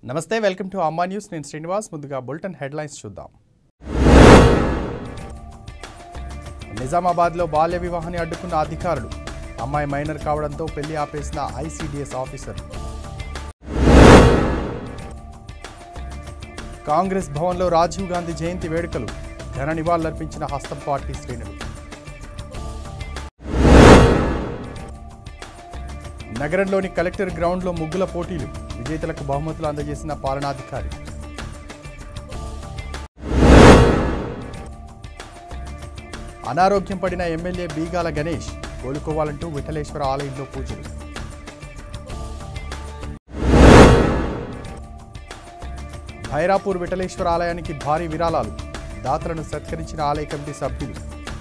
నమస్తే welcome to అమ్మా news నేను శ్రీనివాస్ ముందుగా బులెటిన్ హెడ్లైన్స్ చూద్దాం నిజామాబాద్లో బాల్య వివాహాన్ని అడ్డుకున్న అధికారులు అమ్మాయి మైనర్ కావడంతో పెళ్లి ఆపేసిన ఐసీడీఎస్ ఆఫీసర్ కాంగ్రెస్ భవన్లో రాజీవ్ గాంధీ జయంతి వేడుకలు ఘన నివాళులర్పించిన హస్తం పార్టీ శ్రేణులు నగరంలోని కలెక్టర్ గ్రౌండ్లో ముగ్గుల పోటీలు విజేతలకు బహుమతులు అందజేసిన పాలనాధికారి అనారోగ్యం పడిన ఎమ్మెల్యే బీగాల గణేష్ కోలుకోవాలంటూ విఠలేశ్వర ఆలయంలో పూజలు భైరాపూర్ విఠలేశ్వర ఆలయానికి భారీ విరాళాలు దాతలను సత్కరించిన ఆలయ కమిటీ సభ్యులు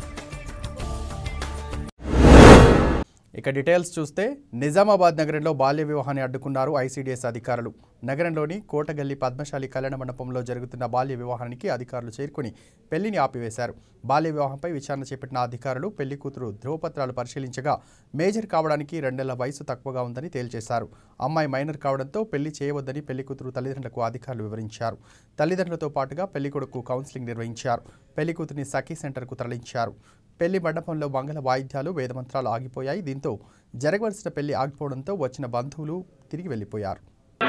ఇక డీటెయిల్స్ చూస్తే నిజామాబాద్ నగరంలో బాల్య వివాహాన్ని అడ్డుకున్నారు ఐసీడీఎస్ అధికారులు నగరంలోని కోటగల్లి పద్మశాలి కళ్యాణ మండపంలో జరుగుతున్న బాల్య వివాహానికి అధికారులు చేరుకుని పెళ్లిని ఆపివేశారు బాల్య వివాహంపై విచారణ చేపట్టిన అధికారులు పెళ్లి కూతురు ధ్రువపత్రాలు పరిశీలించగా మేజర్ కావడానికి రెండేళ్ల వయసు తక్కువగా ఉందని తేల్చేశారు అమ్మాయి మైనర్ కావడంతో పెళ్లి చేయవద్దని పెళ్లి కూతురు తల్లిదండ్రులకు అధికారులు వివరించారు తల్లిదండ్రులతో పాటుగా పెళ్లి కొడుకు కౌన్సిలింగ్ నిర్వహించారు పెళ్లి కూతురిని సఖీ సెంటర్కు తరలించారు పెళ్లి మండపంలో మంగళ వాయిద్యాలు వేదమంత్రాలు ఆగిపోయాయి దీంతో జరగవలసిన పెళ్లి ఆగిపోవడంతో వచ్చిన బంధువులు తిరిగి వెళ్లిపోయారు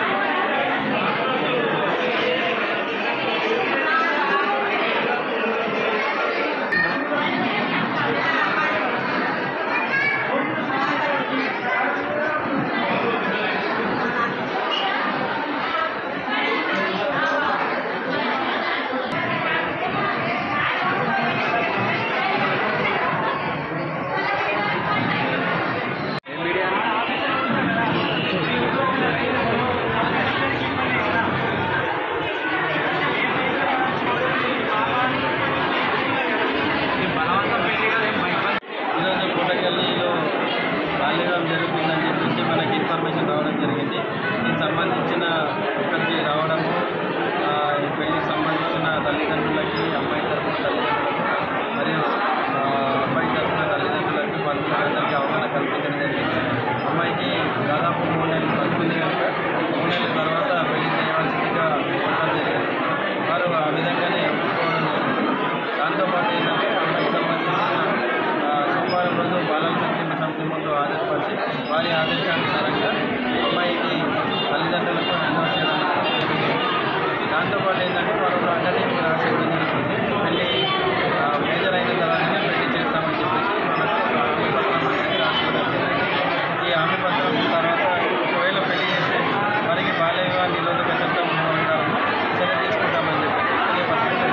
ఈరోజు కోటకెళ్ళిలో బాల్యవివాహం జరుగుతుందని చెప్పేసి మనకి ఇన్ఫర్మేషన్ రావడం జరిగింది దీనికి సంబంధించిన ఇక్కడికి రావడము ఆ, ఈ పెళ్లికి సంబంధించిన తల్లిదండ్రులకి అమ్మాయి తరఫున తల్లిదండ్రులకు మరియు ఆ, అబ్బాయి తరఫున తల్లిదండ్రులకి బంధువులందరికీ అవగాహన కల్పించడం జరిగింది అమ్మాయికి దాదాపు మూడు నెలలు బతుకుంది కనుక మూడు నెలల తర్వాత పెళ్లి చేయవలసిందిగా కోరడం జరిగింది వారు ఆ విధంగానే ఒప్పుకోవడం జరిగింది దాంతోపాటు ఏంటంటే అమ్మాయికి సంబంధించిన ఆ, సోమవారం రోజు బాలల సంక్షేమ సమితి ముందు ఆదేశపరిచి వారి ఆదేశానుసారంగా అమ్మాయికి తల్లిదండ్రులకు హ్యాండ్ చేయడం జరిగింది దాంతోపాటు ఏంటంటే వారు ఒక అకాడమీ రాసేయడం జరుగుతుంది పెళ్ళి ఆ, మేజర్ అయిన తర్వాతనే పెళ్లి చేస్తామని చెప్పేసి మనకు ఒక హామీ పత్రం అనేది రాసుకోవడం జరిగింది ఈ హామీ పత్రం తర్వాత ఒకవేళ పెళ్లి చేస్తే వారికి బాల్య వివాహ నిరోధక చట్టం ప్రకారం చర్య తీసుకుంటామని చెప్పేసి తెలియపరచడం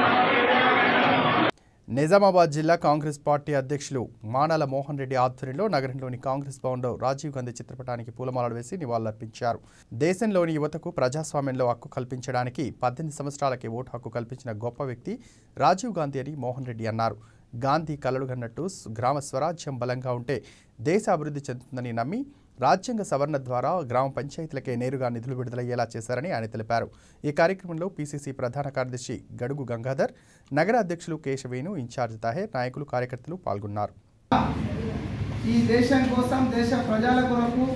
నిజామాబాద్ జిల్లా కాంగ్రెస్ పార్టీ అధ్యక్షులు మానాల మోహన్ రెడ్డి ఆధ్వర్యంలో నగరంలోని కాంగ్రెస్ భవన్లో రాజీవ్ గాంధీ చిత్రపటానికి పూలమాలలు వేసి నివాళులర్పించారు దేశంలోని యువతకు ప్రజాస్వామ్యంలో హక్కు కల్పించడానికి పద్దెనిమిది సంవత్సరాలకి ఓటు హక్కు కల్పించిన గొప్ప వ్యక్తి రాజీవ్ గాంధీ అని మోహన్ రెడ్డి అన్నారు గాంధీ కలలుగన్నట్టు గ్రామ స్వరాజ్యం బలంగా ఉంటే దేశ అభివృద్ధి చెందుతుందని నమ్మి రాజ్యాంగ సవరణ ద్వారా గ్రామ పంచాయతీలకే నేరుగా నిధులు విడుదలయ్యేలా చేశారని ఆయన తెలిపారు ఈ కార్యక్రమంలో పీసీసీ ప్రధాన కార్యదర్శి గడుగు గంగాధర్ నగర అధ్యక్షులు కేశవేణు ఇన్ఛార్జ్ తాహేర్ నాయకులు కార్యకర్తలు పాల్గొన్నారు ఈ దేశం కోసం దేశ ప్రజల కొరకు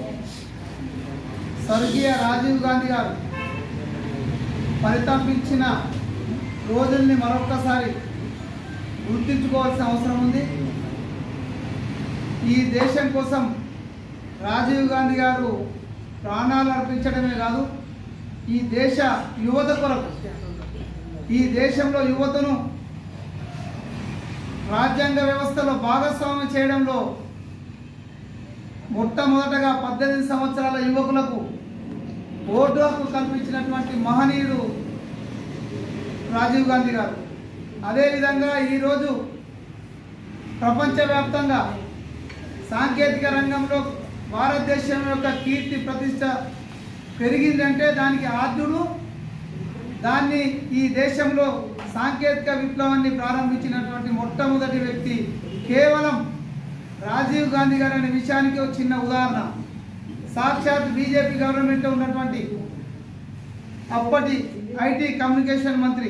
స్వర్గీయ రాజీవ్ గాంధీ గారు పరితపించిన రోజుల్ని మరొక్కసారి గుర్తించుకోవాల్సిన అవసరం ఉంది ఈ దేశం కోసం రాజీవ్ గాంధీ గారు ప్రాణాలు అర్పించడమే కాదు ఈ దేశ యువత కొరకు ఈ దేశంలో యువతను రాజ్యాంగ వ్యవస్థలో భాగస్వామ్యం చేయడంలో మొట్టమొదటగా పద్దెనిమిది సంవత్సరాల యువకులకు ఓటు హక్కు కల్పించినటువంటి మహనీయుడు రాజీవ్ గాంధీ గారు అదేవిధంగా ఈరోజు ప్రపంచవ్యాప్తంగా సాంకేతిక రంగంలో భారతదేశం యొక్క కీర్తి ప్రతిష్ట పెరిగిందంటే దానికి ఆద్యుడు దాన్ని ఈ దేశంలో సాంకేతిక విప్లవాన్ని ప్రారంభించినటువంటి మొట్టమొదటి వ్యక్తి కేవలం రాజీవ్ గాంధీ గారు అనే విషయానికి ఒక చిన్న ఉదాహరణ సాక్షాత్ బీజేపీ గవర్నమెంట్లో ఉన్నటువంటి అప్పటి ఐటీ కమ్యూనికేషన్ మంత్రి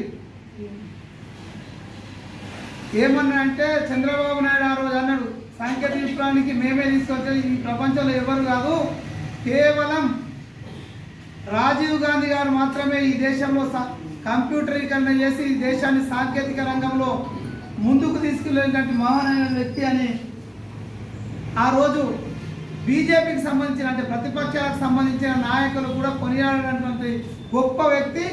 ఏమన్నా అంటే చంద్రబాబు నాయుడు ఆ రోజు అన్నాడు సాంకేతిక విప్లవానికి మేమే తీసుకొచ్చేది ఈ ప్రపంచంలో ఎవరు కాదు కేవలం రాజీవ్ గాంధీ గారు మాత్రమే ఈ దేశంలో సా- కంప్యూటరీకరణ చేసి ఈ దేశాన్ని సాంకేతిక రంగంలో ముందుకు తీసుకెళ్ళినటువంటి మహానైన వ్యక్తి అని ఆ రోజు బీజేపీకి సంబంధించిన అంటే ప్రతిపక్షాలకు సంబంధించిన నాయకులు కూడా కొనియాడినటువంటి గొప్ప వ్యక్తి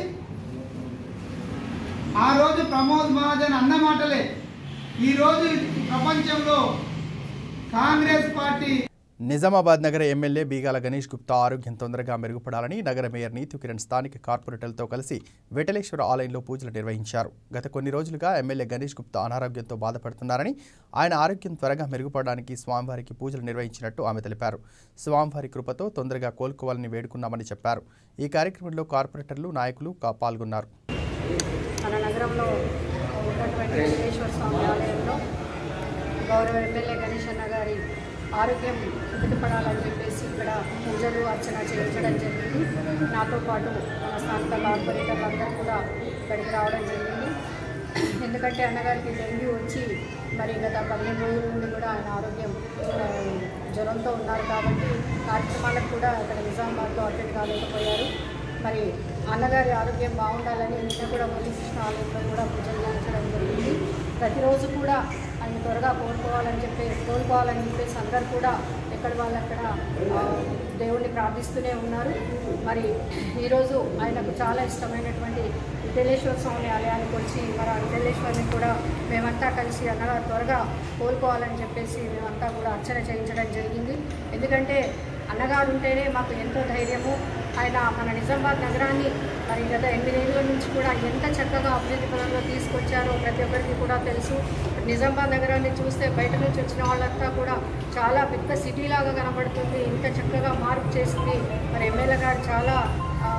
ఆ రోజు ప్రమోద్ మహాజన్ అన్న మాటలే ఈ రోజు ఈ ప్రపంచంలో కాంగ్రెస్ పార్టీ నిజామాబాద్ నగర ఎమ్మెల్యే బీగాల గణేష్ గుప్తా ఆరోగ్యం తొందరగా మెరుగుపడాలని నగర మేయర్ నీతు కిరణ్ స్థానిక కార్పొరేటర్లతో కలిసి వెటలేశ్వర ఆలయంలో పూజలు నిర్వహించారు గత కొన్ని రోజులుగా ఎమ్మెల్యే గణేష్ గుప్తా అనారోగ్యంతో బాధపడుతున్నారని ఆయన ఆరోగ్యం త్వరగా మెరుగుపడడానికి స్వామివారికి పూజలు నిర్వహించినట్టు ఆమె తెలిపారు స్వామివారి కృపతో తొందరగా కోలుకోవాలని వేడుకున్నామని చెప్పారు ఈ కార్యక్రమంలో కార్పొరేటర్లు నాయకులు కా- పాల్గొన్నారు మన నగరంలో ఉన్నటువంటి వెంకటేశ్వర స్వామి ఆలయంలో గౌరవ ఎమ్మెల్యే గణేష్ అన్న గారి ఆరోగ్యం కుదుటపడాలని చెప్పేసి ఇక్కడ పూజలు అర్చన చేయించడం జరిగింది నాతో పాటు మన స్థానిక కార్పొరేటర్లు అందరూ కూడా ఇక్కడికి రావడం జరిగింది ఎందుకంటే అన్నగారికి డెంగ్యూ వచ్చి మరి గత పదిహేను రోజుల నుండి కూడా ఆయన ఆరోగ్యం ఆ, జ్వరంతో ఉన్నారు కాబట్టి కార్యక్రమాలకు కూడా ఇక్కడ నిజామాబాద్లో అటెండ్ కాలేకపోయారు మరి అన్నగారి ఆరోగ్యం బాగుండాలని నిన్న కూడా మురళీకృష్ణ ఆలయంలో కూడా పూజలు చేయించడం జరిగింది ప్రతిరోజు కూడా ఆయన త్వరగా కోలుకోవాలని చెప్పి కోలుకోవాలని చెప్పేసి అందరు కూడా ఎక్కడ వాళ్ళు అక్కడ ఆ, దేవుణ్ణి ప్రార్థిస్తూనే ఉన్నారు మరి ఈరోజు ఆయనకు చాలా ఇష్టమైనటువంటి విఠలేశ్వర స్వామి ఆలయానికి వచ్చి మరి ఆ విఠలేశ్వరిని కూడా మేమంతా కలిసి అన్నగారు త్వరగా కోలుకోవాలని చెప్పేసి మేమంతా కూడా అర్చన చేయించడం జరిగింది ఎందుకంటే అన్నగారు ఉంటేనే మాకు ఎంతో ధైర్యము ఆయన మన నిజామాబాద్ నగరాన్ని మరి గత ఎనిమిదేళ్ళ నుంచి కూడా ఎంత చక్కగా అభివృద్ధి పదంలో తీసుకొచ్చారో ప్రతి ఒక్కరికి కూడా తెలుసు నిజామాబాద్ నగరాన్ని చూస్తే బయట నుంచి వచ్చిన వాళ్ళంతా కూడా చాలా పెద్ద సిటీ లాగా కనబడుతుంది ఇంత చక్కగా మార్పు చేసింది మరి ఎమ్మెల్యే గారు చాలా ఆ,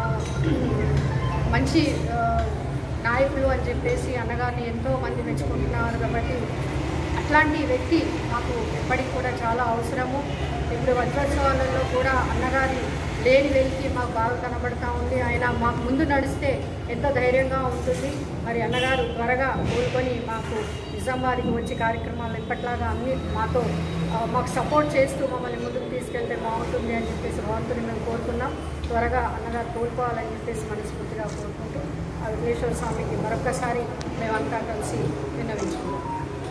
మంచి ఆ, నాయకులు అని చెప్పేసి అన్నగారిని ఎంతో మంది మెచ్చుకుంటున్నారు కాబట్టి అట్లాంటి వ్యక్తి మాకు ఎప్పటికి కూడా చాలా అవసరము ఇప్పుడు వజ్రోత్సవాలలో కూడా అన్నగారి లేని వెలికి మాకు బాగా కనబడతా ఉంది ఆయన మాకు ముందు నడిస్తే ఎంతో ధైర్యంగా ఉంటుంది మరి అన్నగారు త్వరగా కోలుకొని మాకు నిజామాబాద్కి వచ్చి కార్యక్రమాలు ఎప్పట్లాగా అన్ని మాతో ఆ, మాకు సపోర్ట్ చేస్తూ మమ్మల్ని ముందుకు తీసుకెళ్తే బాగుంటుంది అని చెప్పేసి భగవంతుని మేము కోరుకున్నాం త్వరగా అన్నగారు కోలుకోవాలని చెప్పేసి మనస్ఫూర్తిగా కోరుకుంటూ ఆ విఘ్నేశ్వర స్వామికి మరొక్కసారి మేమంతా కలిసి విన్నవించుకున్నాం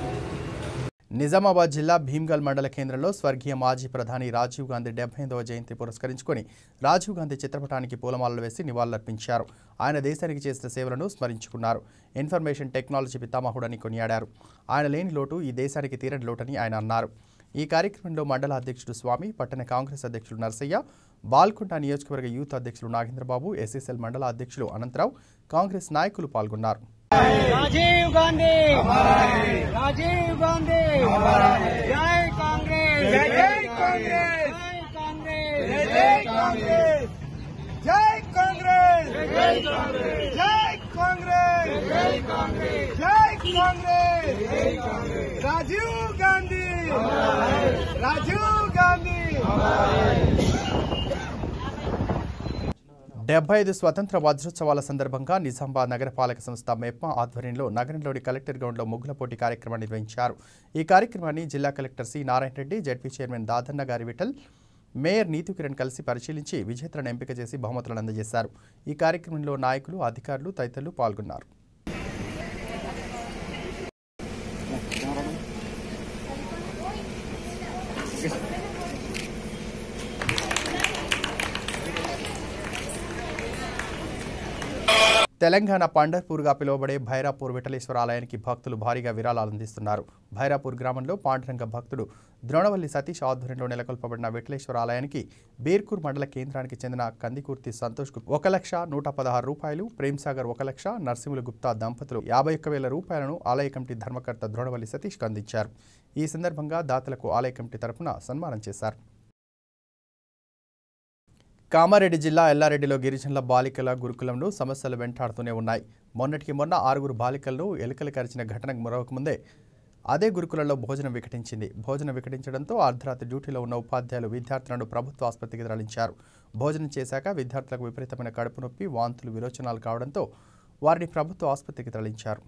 నిజామాబాద్ జిల్లా భీమ్గల్ మండల కేంద్రంలో స్వర్గీయ మాజీ ప్రధాని రాజీవ్ గాంధీ డెబ్బై ఐదవ జయంతి పురస్కరించుకొని రాజీవ్ గాంధీ చిత్రపటానికి పూలమాలలు వేసి నివాళులర్పించారు ఆయన దేశానికి చేసిన సేవలను స్మరించుకున్నారు ఇన్ఫర్మేషన్ టెక్నాలజీ పితామహుడని కొనియాడారు ఆయన లేని లోటు ఈ దేశానికి తీరని లోటని ఆయన అన్నారు ఈ కార్యక్రమంలో మండల అధ్యక్షుడు స్వామి పట్టణ కాంగ్రెస్ అధ్యక్షుడు నర్సయ్య బాల్కొండ నియోజకవర్గ యూత్ అధ్యక్షులు నాగేంద్రబాబు ఎస్ఎస్ఎల్ మండల అధ్యక్షులు అనంతరావు కాంగ్రెస్ నాయకులు పాల్గొన్నారు राजीव गांधी राजीव गांधी जय कांग्रेस जय कांग्रेस जय कांग्रेस जय कांग्रेस जय कांग्रेस जय कांग्रेस जय कांग्रेस जय कांग्रेस जय कांग्रेस राजीव गांधी राजीव गांधी డెబ్బై ఐదు స్వతంత్ర వజ్రోత్సవాల సందర్భంగా నిజామాబాద్ నగరపాలక సంస్థ మెప్మా ఆధ్వర్యంలో నగరంలోని కలెక్టర్ గ్రౌండ్లో ముగ్గుల పోటీ కార్యక్రమాన్ని నిర్వహించారు ఈ కార్యక్రమాన్ని జిల్లా collector C Narayana Reddy ZP chairman Dadanna గారి విఠల్ మేయర్ నీతు కిరణ్ కలిసి పరిశీలించి విజేతలను ఎంపిక చేసి బహుమతులను అందజేశారు ఈ కార్యక్రమంలో నాయకులు అధికారులు తదితరులు పాల్గొన్నారు తెలంగాణ పండర్పూర్గా పిలువబడే భైరాపూర్ విఠలేశ్వర ఆలయానికి భక్తులు భారీగా విరాళాలు అందిస్తున్నారు భైరాపూర్ గ్రామంలో పాండురంగ భక్తుడు ద్రోణవల్లి సతీష్ ఆధ్వర్యంలో నెలకొల్పబడిన విఠలేశ్వర ఆలయానికి బేర్కూర్ మండల కేంద్రానికి చెందిన కందికూర్తి సంతోష్ కు ఒక లక్ష నూట పదహారు రూపాయలు ప్రేమ్సాగర్ ఒక లక్ష నరసింహుల గుప్తా దంపతులు యాభై ఒక్క వేల రూపాయలను ఆలయ కమిటీ ధర్మకర్త ద్రోణవల్లి సతీష్కు అందించారు ఈ సందర్భంగా దాతలకు ఆలయ కమిటీ తరపున సన్మానం చేశారు కామారెడ్డి జిల్లా ఎల్లారెడ్డిలో గిరిజనుల బాలికల గురుకులంలో సమస్యలు వెంటాడుతూనే ఉన్నాయి మొన్నటికి మొన్న ఆరుగురు బాలికలను ఎలుకలు కరిచిన ఘటనకు మరొక ముందే అదే గురుకులంలో భోజనం వికటించింది భోజనం వికటించడంతో అర్ధరాత్రి డ్యూటీలో ఉన్న ఉపాధ్యాయులు విద్యార్థులను ప్రభుత్వ ఆసుపత్రికి తరలించారు భోజనం చేశాక విద్యార్థులకు విపరీతమైన కడుపు నొప్పి వాంతులు విరోచనాలు కావడంతో వారిని ప్రభుత్వ ఆసుపత్రికి తరలించారు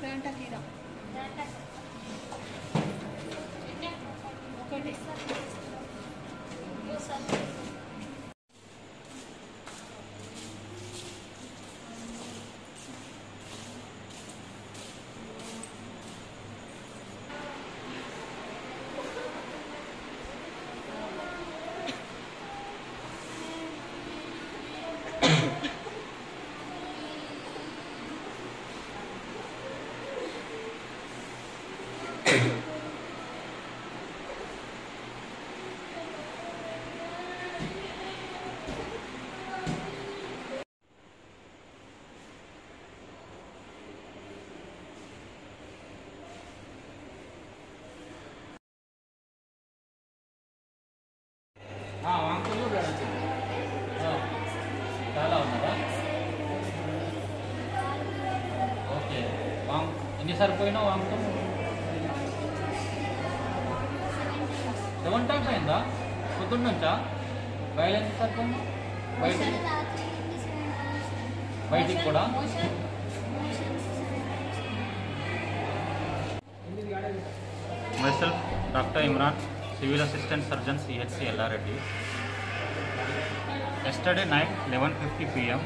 వాంకులు చాలా ఉన్నదా ఓకే వాంక్ ఎన్నిసార్లు పోయినావు వాంకుతాం సెవెన్ టైమ్స్ అయిందా పొద్దున్న నుంచా బయలు ఎన్నిసార్లు పోయినావు బయటికి బయటికి కూడా myself dr imran civil assistant surgeon chc lrd yesterday night 11:50 pm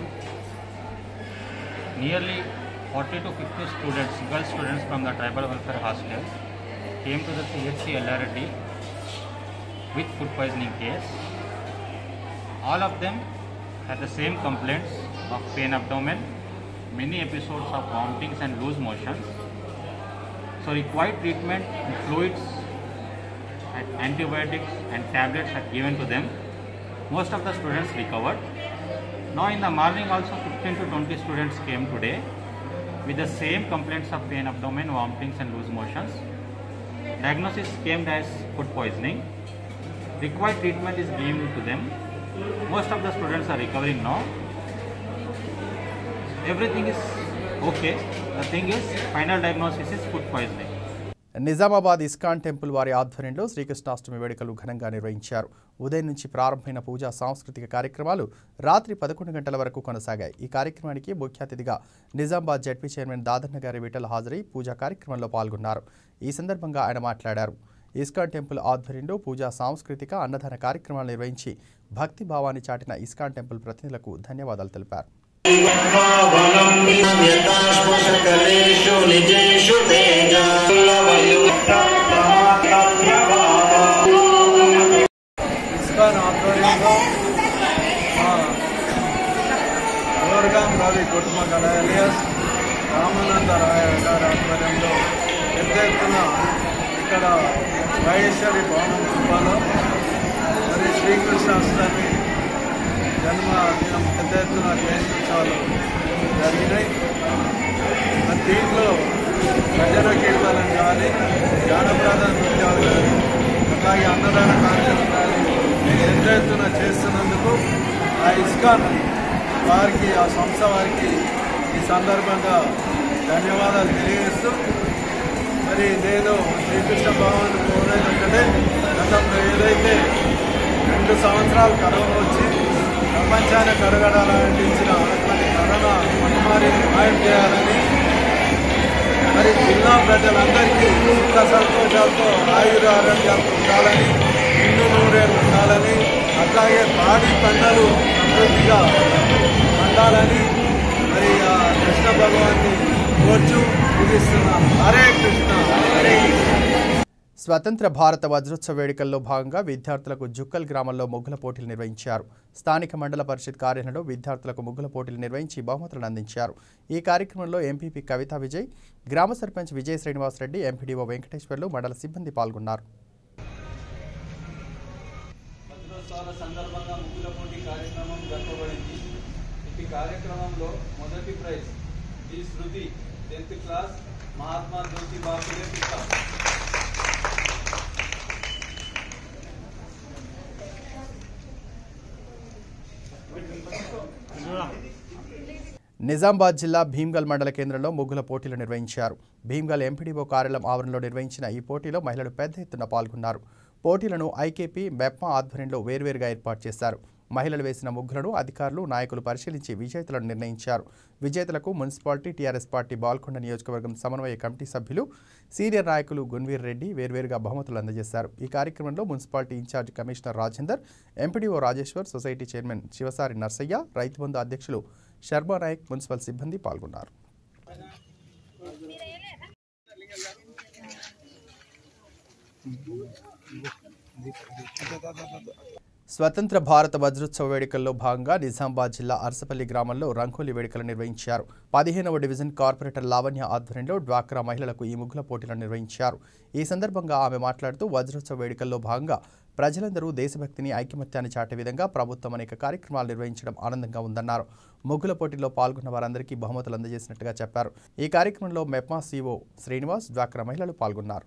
nearly 40 to 50 students girl students from the tribal welfare hostel came to the chc lrd with food poisoning case all of them had the same complaints of pain abdomen many episodes of vomitings and loose motions so required treatment and fluids and antibiotics and tablets are given to them. Most of the students recovered. Now in the morning also 15 to 20 students came today with the same complaints of pain abdomen, vomitings and loose motions. Diagnosis came as food poisoning. Required treatment is given to them. Most of the students are recovering now. Everything is okay. The thing is final diagnosis is food poisoning. Nizamabad ISKCON temple వారి ఆధ్వర్యంలో శ్రీకృష్ణాష్టమి వేడుకలు ఘనంగా నిర్వహించారు ఉదయం నుంచి ప్రారంభమైన పూజా సాంస్కృతిక కార్యక్రమాలు రాత్రి పదకొండు గంటల వరకు కొనసాగాయి ఈ కార్యక్రమానికి ముఖ్య అతిథిగా నిజామాబాద్ జడ్పీ చైర్మన్ దాదన్న గారి విఠల్ హాజరై పూజా కార్యక్రమంలో పాల్గొన్నారు ఈ సందర్భంగా ఆయన మాట్లాడారు ఇస్కాన్ టెంపుల్ ఆధ్వర్యంలో పూజా సాంస్కృతిక అన్నదాన కార్యక్రమాలు నిర్వహించి భక్తి భావాన్ని చాటిన ఇస్కాన్ టెంపుల్ ప్రతినిధులకు ధన్యవాదాలు తెలిపారు యథాశ్వసకలేషు నిజేషు ఇస్కాన్ ఆధ్వర్యంలో మా ఓర్గాం రవి కుటుంబ గణాలియస్ రామానంద రాయ గారి ఆధ్వర్యంలో పెద్ద ఎత్తున ఇక్కడ మహేశ్వరి భవనం కుటుంబాలో మరి శ్రీకృష్ణాష్టమి జన్మదినం పెద్ద ఎత్తున జయంత్యోత్సవాలు జరిగినాయి మరి దీంట్లో భజన కీర్తనం కానీ జానపద నృత్యాలు కానీ అట్లాగే అన్నదాన కార్యక్రమాలు పెద్ద ఎత్తున చేస్తున్నందుకు ఆ ఇస్కాన్ వారికి ఆ సంస్థ వారికి ఈ సందర్భంగా ధన్యవాదాలు తెలియజేస్తూ మరి నేను శ్రీకృష్ణ భగవాన్ కోరేది ఒకటే గతంలో ఏదైతే రెండు సంవత్సరాలు కరోనా వచ్చి ప్రపంచాన్ని కరగడాలంటించిన అటువంటి కరోనా మహమ్మారిని మాయం చేయాలని మరి జిల్లా ప్రజలందరికీ సుఖ సంతోషాలతో ఆయుర ఆరోగ్యాలతో ఉండాలని ఇల్లు నూరేళ్ళు ఉండాలని అట్లాగే పాడి పంటలు సమృద్ధిగా పండాలని మరి ఆ కృష్ణ భగవాన్ని కోర్చు ముగిస్తున్నాను హరే కృష్ణ హరే కృష్ణ స్వతంత్ర భారత వజ్రోత్సవ వేడుకల్లో భాగంగా విద్యార్థులకు జుక్కల్ గ్రామంలో ముగ్గుల పోటీలు నిర్వహించారు స్థానిక మండల పరిషత్ కార్యాలయంలో విద్యార్థులకు ముగ్గుల పోటీలు నిర్వహించి బహుమతులను అందించారు ఈ కార్యక్రమంలో ఎంపీపీ కవితా విజయ్ గ్రామ సర్పంచ్ విజయ శ్రీనివాసరెడ్డి ఎంపీడీఓ వెంకటేశ్వర్లు మండల సిబ్బంది పాల్గొన్నారు వజ్రోత్సవాల సందర్భంగా ముగ్గుల పోటీ కార్యక్రమం జరపబడింది ఈ కార్యక్రమంలో మొదటి prize D Shruti tenth class Mahatma Jyoti Baphule పిత నిజామాబాద్ జిల్లా భీమ్గల్ మండల కేంద్రంలో ముగ్గుల పోటీలు నిర్వహించారు భీమ్గల్ ఎంపీడీఓ కార్యాలయం ఆవరణలో నిర్వహించిన ఈ పోటీలో మహిళలు పెద్ద ఎత్తున పాల్గొన్నారు పోటీలను ఐకేపీ మెప్మా ఆధ్వర్యంలో వేర్వేరుగా ఏర్పాటు చేశారు మహిళలు వేసిన ముగ్గులను అధికారులు నాయకులు పరిశీలించి విజేతలను నిర్ణయించారు విజేతలకు మున్సిపాలిటీ టీఆర్ఎస్ పార్టీ బాల్కొండ నియోజకవర్గం సమన్వయ కమిటీ సభ్యులు సీనియర్ నాయకులు గున్వీర్ రెడ్డి వేర్వేరుగా బహుమతులు అందజేశారు ఈ కార్యక్రమంలో municipality incharge commissioner Rajender MPDO Rajeshwar society chairman Shivasari Narsaiah Rythu Bandhu అధ్యక్షులు శర్మా నాయక్ మున్సిపల్ సిబ్బంది పాల్గొన్నారు స్వతంత్ర భారత వజ్రోత్సవ వేడుకల్లో భాగంగా నిజామాబాద్ జిల్లా అరసపల్లి గ్రామంలో రంగోలీ వేడుకలు నిర్వహించారు పదిహేనవ డివిజన్ కార్పొరేటర్ లావణ్య ఆధ్వర్యంలో డ్వాక్రా మహిళలకు ఈ ముగ్గుల పోటీలను నిర్వహించారు ఈ సందర్భంగా ఆమె మాట్లాడుతూ వజ్రోత్సవ వేడుకల్లో భాగంగా ప్రజలందరూ దేశభక్తిని ఐకమత్యాన్ని చాటే విధంగా ప్రభుత్వం అనేక కార్యక్రమాలు నిర్వహించడం ఆనందంగా ఉందన్నారు ముగ్గుల పోటీలో పాల్గొన్న వారందరికీ బహుమతులు అందజేసినట్టుగా చెప్పారు ఈ కార్యక్రమంలో మెప్మా సీఓ శ్రీనివాస్ డ్వాక్రా మహిళలు పాల్గొన్నారు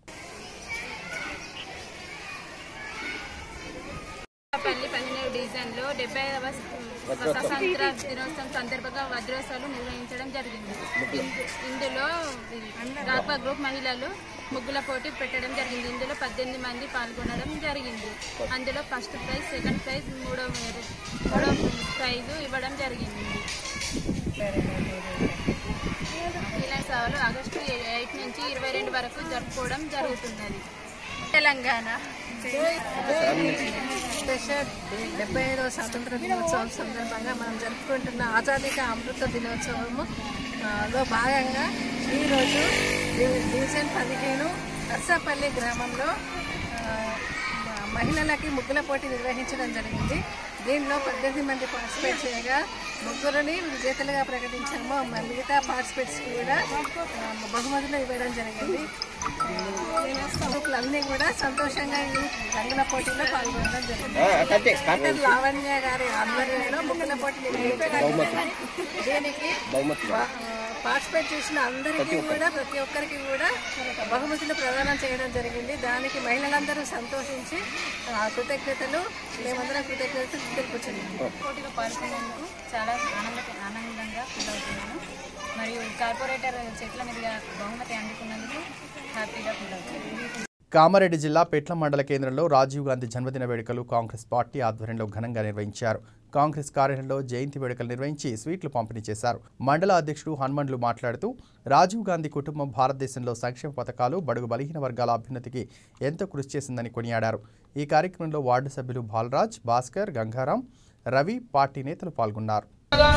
పల్లి పదిహేను డివిజన్లో డెబ్బై ఐదవ స్వతంత్ర దినోత్సవం సందర్భంగా వజ్రోత్సవాలు నిర్వహించడం జరిగింది ఇందు- ఇందులో రాక్వా గ్రూప్ మహిళలు ముగ్గుల పోటీ పెట్టడం జరిగింది ఇందులో పద్దెనిమిది మంది పాల్గొనడం జరిగింది అందులో ఫస్ట్ ప్రైజ్ సెకండ్ ప్రైజ్ మూడో మేర- మూడో ప్రైజ్ ఇవ్వడం జరిగింది ఇలా సవాలు ఆగస్టు ఎయిట్ నుంచి ఇరవై రెండు వరకు జరుపుకోవడం జరుగుతున్నది తెలంగాణ స్పెషల్ డెబ్బై ఐదవ స్వాతంత్ర దినోత్సవం సందర్భంగా మనం జరుపుకుంటున్న ఆజాదీ కా అమృత దినోత్సవము ఆ, లో భాగంగా ఈరోజు డి- డివిజన్ పదిహేను నర్సాపల్లి గ్రామంలో ఆ, మ- మహిళలకి ముగ్గుల పోటీ నిర్వహించడం జరిగింది దీనిలో పద్దెనిమిది మంది పార్టిసిపేట్ చేయగా ముగ్గురిని విజేతలుగా ప్రకటించాము మ- మిగతా పార్టిసిపేట్స్ కూడా ఆ, బహుమతులు ఇవ్వడం జరిగింది గ్రూపులన్నీ కూడా సంతోషంగా ఈ రంగుల పోటీలో పాల్గొనడం జరిగింది డాక్టర్ లావణ్య గారి ఆధ్వర్యంలో ముగ్గుల పోటీ నిర్వహించడం జరిగింది. దీనికి పా- పార్టిసిపేట్ చేసిన అందరికీ కూడా ప్రతి ఒక్కరికి కూడా బహుమతులు ప్రదానం చేయడం జరిగింది దానికి మహిళలందరూ సంతోషించి ఆ, కృతజ్ఞతలు మేమందరం కృతజ్ఞతలు తెలుపుతున్నాము పోటీలో పాల్గొనేందుకు చాలా ఆనంద ఆనందంగా ఫీల్ అవుతున్నాను మరియు కార్పొరేటర్ చెట్ల మీదుగా బహుమతి అందుకున్నందుకు హ్యాపీగా ఫీల్ అవుతున్నాను కామారెడ్డి జిల్లా పెట్ల మండల కేంద్రంలో రాజీవ్ గాంధీ జన్మదిన వేడుకలు కాంగ్రెస్ పార్టీ ఆధ్వర్యంలో ఘనంగా నిర్వహించారు కాంగ్రెస్ కార్యాలయంలో జయంతి వేడుకలు నిర్వహించి స్వీట్లు పంపిణీ చేశారు మండల అధ్యక్షుడు హనుమండ్లు మాట్లాడుతూ రాజీవ్ గాంధీ కుటుంబం భారతదేశంలో సంక్షేమ పథకాలు బడుగు బలహీన వర్గాల అభ్యున్నతికి ఎంతో కృషి చేసిందని కొనియాడారు ఈ కార్యక్రమంలో వార్డు సభ్యులు బాలరాజ్ భాస్కర్ గంగారాం రవి పార్టీ నేతలు పాల్గొన్నారు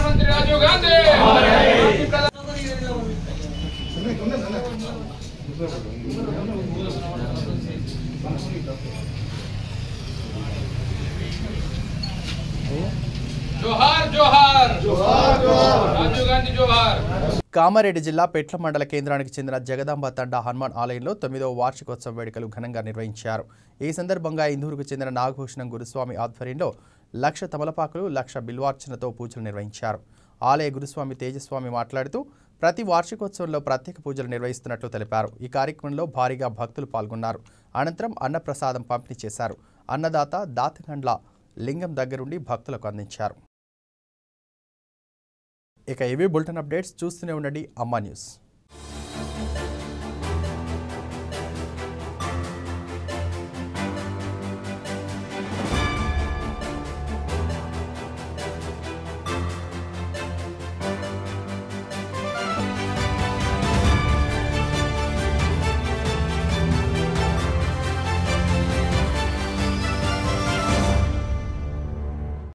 కామారెడ్డి జిల్లా పెట్ల మండల కేంద్రానికి చెందిన జగదాంబ తండా హనుమాన్ ఆలయంలో తొమ్మిదవ వార్షికోత్సవ వేడుకలు ఘనంగా నిర్వహించారు ఈ సందర్భంగా ఇందూరుకు చెందిన నాగభూషణం గురుస్వామి ఆధ్వర్యంలో లక్ష తమలపాకులు లక్ష బిల్వార్చనతో పూజలు నిర్వహించారు ఆలయ గురుస్వామి తేజస్వామి మాట్లాడుతూ ప్రతి వార్షికోత్సవంలో ప్రత్యేక పూజలు నిర్వహిస్తున్నట్లు తెలిపారు ఈ కార్యక్రమంలో భారీగా భక్తులు పాల్గొన్నారు అనంతరం అన్నప్రసాదం పంపిణీ చేశారు అన్నదాత దాతగండ్ల లింగం దగ్గరుండి భక్తులకు అందించారు ఇక ఇవి బులెటిన్ అప్డేట్స్ చూస్తూనే ఉండండి అమ్మా న్యూస్